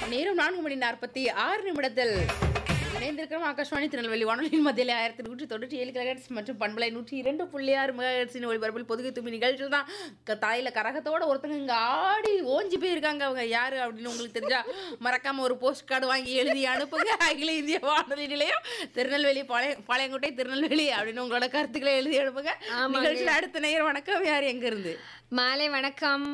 நேரம் நான்கு மணி நாற்பத்தி ஆறு நிமிடத்தில் இணைந்திருக்கிறோம் ஆகாஷ்வாணி திருநெல்வேலி வானொலியின் மத்தியில் ஆயிரத்தி நூற்றி தொண்ணூற்றி ஏழு கிலகட்ஸ் மற்றும் பண்பலை நூற்றி இரண்டு புள்ளி ஆறு மெகாஹெட்ஸின் ஒளிபரப்பில் பொதுகை தும்பி நிகழ்ச்சியில் தான் க- தாயில கரகத்தோட ஒருத்தங்க இங்கே ஆடி ஓஞ்சி போயிருக்காங்க அவங்க யாரு அப்படின்னு உங்களுக்கு தெரிஞ்சா மறக்காம ஒரு போஸ்ட் கார்டு வாங்கி எழுதி அனுப்புங்க அகில இந்திய வானொலி நிலையம் திருநெல்வேலி பாளைய பாளையங்கோட்டை திருநெல்வேலி அப்படின்னு உங்களோட கருத்துக்களை எழுதி அனுப்புங்க ஆமாங்க. நிகழ்ச்சியில் அடுத்த நேரம் வணக்கம் யார் எங்க இருந்து மாலை வணக்கம்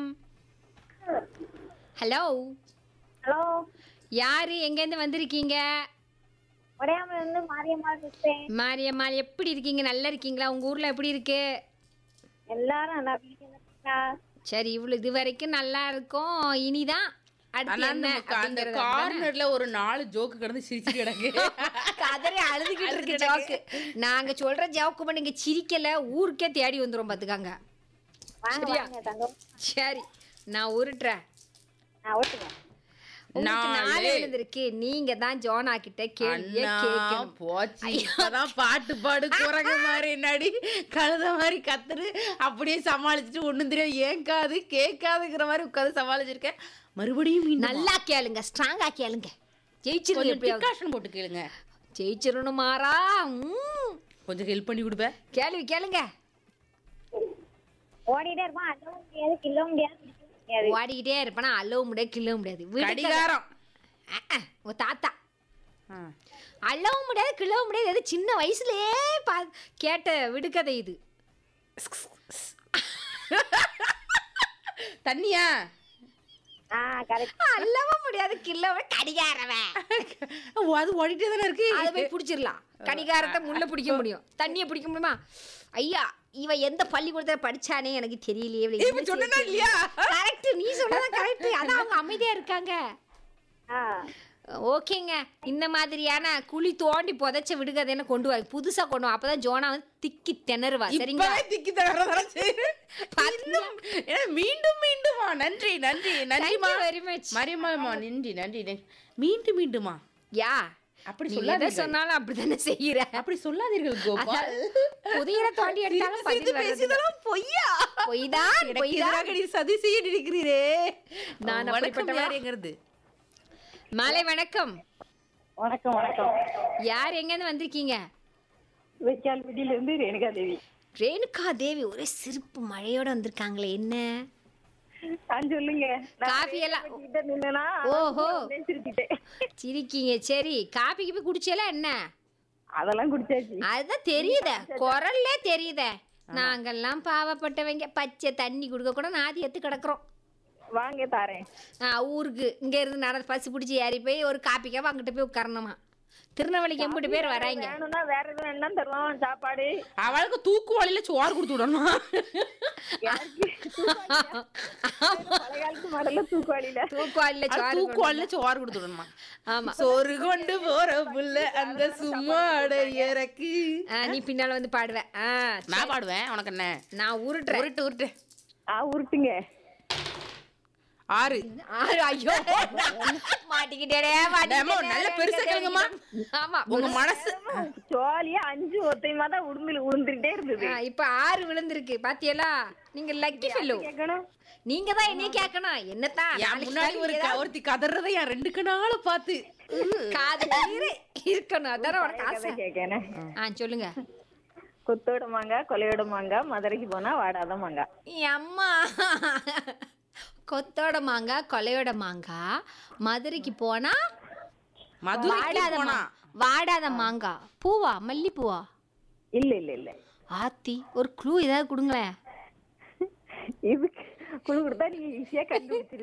ஹலோ ஹலோ யாரு எங்கேருந்து வந்திருக்கீங்க உடையாமல இருந்து மாரியம்மாள் பேசுறேன் மாரியம்மாள் எப்படி இருக்கீங்க நல்லா இருக்கீங்களா உங்க ஊர்ல எப்படி இருக்கு எல்லாரும் நல்லா இருக்கீங்களா சரி இவ்வளவு இது வரைக்கும் நல்லா இருக்கும் இனிதான் அடுத்து ஆனா என்ன அந்த க- அந்த அப்படிங்கறது கார்னர்ல ஒரு நாலு ஜோக்கு கிடந்து சிரிச்சு கிடக்கு கதறி அழுதுகிட்டு இருக்கு ஜோக்கு நாங்க சொல்ற ஜோக்கு நீங்க சிரிக்கல ஊருக்கே தேடி வந்துரும் பாத்துக்காங்க வாங்க சரியா? வாங்க தங்கம் சரி நான் உருட்டுறேன் நான் ஓட்டுங்க உங்களுக்கு நாலு நாலு. எழுந்திருக்கு நீங்க தான் ஜோனா கிட்ட கேள்விய அண்ணா, கேட்கணும் போச்சு இப்பதான் பாட்டு பாடு குரங்கு மாதிரி நடி கழுத மாதிரி கத்துரு அப்படியே சமாளிச்சுட்டு ஒண்ணும் தெரியும் ஏன் காது கேட்காதுங்கிற மாதிரி உட்காந்து சமாளிச்சிருக்கேன் மறுபடியும் மீண்டும் நல்லா கேளுங்க ஸ்ட்ராங்கா கேளுங்க ஜெயிச்சிருங்க கொஞ்சம் எப்படியாவது டிகாஷன் போட்டு கேளுங்க ஜெயிச்சிடணும் மாறா ம். கொஞ்சம் ஹெல்ப் பண்ணி கொடுப்ப கேள்வி கேளுங்க ஓடிட்டே இருப்பான் அள்ளவும் முடியாது கிள்ளவும் முடியாது பிடிக்கவும் முடியாது ஓடிக்கிட்டே இருப்பேனா அள்ளவும் முடியாது கிள்ளவும் முடியாது விடுக்கதை- கடிகாரம் அஹ், அஹ், உங்க தாத்தா ஆ. அள்ளவும் முடியாது கிள்ளவும் முடியாது எது சின்ன வயசுலயே பா கேட்ட விடுகதை இது தண்ணியா ஆ கரெக்ட் அள்ளவும் முடியாது கிள்ளவும் கடிகாரவன் ஓ, அது ஓடிட்டே தானே இருக்கு அதை போய் பிடிச்சிடலாம் கடிகாரத்தை முள்ள பிடிக்க முடியும் தண்ணியை பிடிக்க முடியுமா ஐயா இவ எந்த பள்ளிக்கூடத்துல படிச்சானே எனக்கு தெரியலையே இவளை இப்ப சொன்னனா இல்லையா கரெக்ட் நீ சொன்னதான் கரெக்ட் அதான் அவங்க அமைதியா இருக்காங்க ஆ ஓகேங்க இந்த மாதிரியான குழி தோண்டி புதைச்ச விடுகதைன்னு கொண்டு வா புதுசா கொண்டு வா அப்பதான் ஜோனா வந்து திக்கி திணறுவா சரிங்களா இப்பவே திக்கி தரதான் செய்யுது. பாத்தீங்களா? இன்னும் ஏன்னா மீண்டும் மீண்டுமா நன்றி நன்றி நன்றிமா Thank you very much. Mariamma நன்றி நன்றி நன்றி. மீண்டும் மீண்டுமா யா அப்படி நீ எதை சொல்லாதீர்கள். சொன்னாலும் அப்படித்தானே செய்யற அப்படி சொல்லாதீர்கள் கோபால் புதிய தோண்டி எடுத்தாலும் சிரித்து பதில் வர்றது பேசியதெல்லாம் பொய்யா பொய்தான் எனக்கு பொய்தான் எதிராக நீ சதி செய்ய நினைக்கிறீரே நான் வணக்கம் அப்படிப்பட்டவளா? யார் எங்கிறது மாலை வணக்கம் வணக்கம் வணக்கம் யார் எங்கேருந்து வந்திருக்கீங்க விக்கால் வீட்டில இருந்து ரேணுகா தேவி ரேணுகா தேவி ஒரே சிரிப்பு மழையோட வந்திருக்காங்களே என்ன நான் சொல்லுங்க காஃபி எல்லாம் நின்னா ஓஹோ சிரிச்சுட்டேன் சிரிக்கீங்க சரி காபி கிபி குடிச்சல என்ன அதெல்லாம் குடிச்சாச்சு அதுதான் தெரியுதே குரல்லே தெரியுதே நாங்கெல்லாம் பாவப்பட்டவங்க பச்சை தண்ணி கொடுக்க கூட நாதி எத்து கிடக்குறோம் வாங்க தாரேன் ஆ, ஊருக்கு இங்க இருந்து நட பஸ் பிடிச்சி ஏறி போய் ஒரு காப்பிக்காக அங்கிட்டு போய் உட்காரணுமா திருநெல்வேலிக்கு எம்பிட்டு பேர் வராங்க வேணும்னா வேற எதுவும் என்ன தருவோம் சாப்பாடு அவளுக்கு தூக்கு வழியில சோறு கொடுத்து விடணும் எனக்கு பழைய காலத்து மாடல தூக்குவாளியில தூக்குவாளில அது சோறு தூக்கு வழியில சோறு கொடுத்து விடணுமா ஆமா சோறு கொண்டு போற புள்ள அந்த சும்மாட இறக்கு ஆ, நீ பின்னால வந்து பாடுவ ஆ, நான் பாடுவேன் உனக்கு என்ன நான் உருட்டுறேன் உருட்டு உருட்டு ஆ உருட்டுங்க ஆறு ஆறு, ஐயோ மாட்டிக்கிட்டேனே டேமோ, மாட்டிக்கிட்டேனே, நல்ல பெருசா கேளுங்கம்மா. ஆமா உங்க மனசு ஜோலியா அஞ்சு ஒத்தையுமா தான் உடுந்து உளுந்துட்டே இருந்தது ஆ, இப்ப ஆறு விழுந்திருக்கு பாத்தியலா நீங்க லக்கி ஃபெல்லோ கேட்கணும் நீங்க தான் என்னைய கேட்கணும் என்னத்தான் என் நாளைக்கு முன்னாடி ஒரு ஏதாவது க- ஒருத்தி கதறதை என் ரெண்டு கணால பார்த்து காது நீரு இருக்கணும் அதான உனக்கு ஆசை கேட்கணும் ஆ சொல்லுங்க குத்தோட மாங்காய் கொலையோட மாங்காய் மதுரைக்கு போனா வாடாத மாங்காய் என் அம்மா கொத்தோட மாங்காய் கொலையோட மாங்காய் மதுரைக்கு போனா மதுரைக்கு வாடாத போனா மா- வாடாத மாங்காய் பூவா மல்லிப்பூவா இல்ல இல்ல இல்ல ஆத்தி ஒரு க்ளூ ஏதாவது கொடுங்களேன் இதுக்கு குழு கொடுத்தா நீங்க ஈஸியா கண்டுபிடிச்சிருவீங்க